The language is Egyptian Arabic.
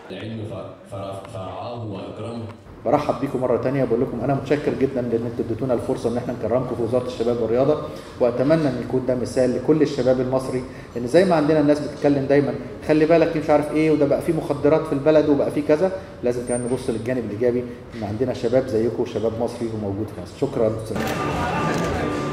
العلم فرعاه واكرمه برحب بيكم مره تانية بقول لكم انا متشكر جدا لان انتوا اديتونا الفرصه ان احنا نكرمكم في وزاره الشباب والرياضه واتمنى ان يكون ده مثال لكل الشباب المصري ان زي ما عندنا الناس بتتكلم دايما خلي بالك مش عارف ايه وده بقى فيه مخدرات في البلد وبقى فيه كذا لازم كمان نبص للجانب الايجابي ان عندنا شباب زيكم شباب مصري وموجود في مصر شكرا